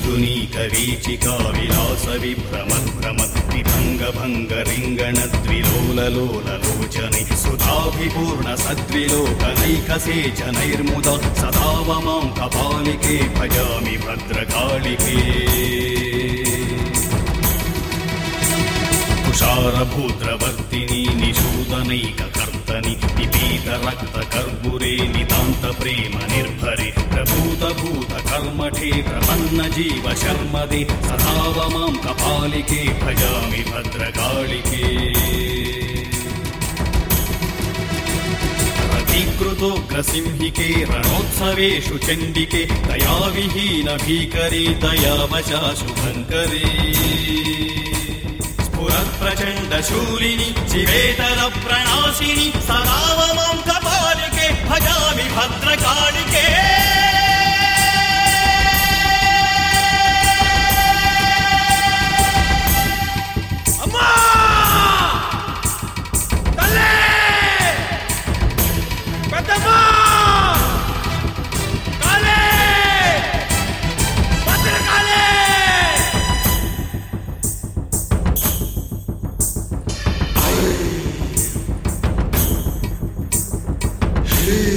విద్యునీక వీచికా విలాస విభ్రమద్భ్రమత్ విభంగ భంగ రింగణ ద్విలోలలోల లోచని సుధాభిపూర్ణ సద్విలోకనైకసే జనైర్ముద సదావమాం కపాలికే భజామి భద్రకాళికే తుషారభూద్రవర్తిని నిషూదనైక కర్తని నిపీత రక్త కర్బురే నితాంత ప్రేమ నిర్భరే ప్రభూత భూత కర్మఠే ప్రపన్న జీవ శర్మదే సదావమాం కపాలికే భజామి భద్రకాళికే రథీకృతోగ్రసింహికే రణోత్సవేషు చండికే దయావిహీన భీకరే దయావశా శుభంకరే స్ఫురత్ప్రచండ శూలిని శివేతర ప్రణాశిని సదావమాం కపాలికే భజామి భద్రకాళికే అమ్మా తల్లి పెద్దమ్మా కాళీ భద్రకాళీ శ్రీ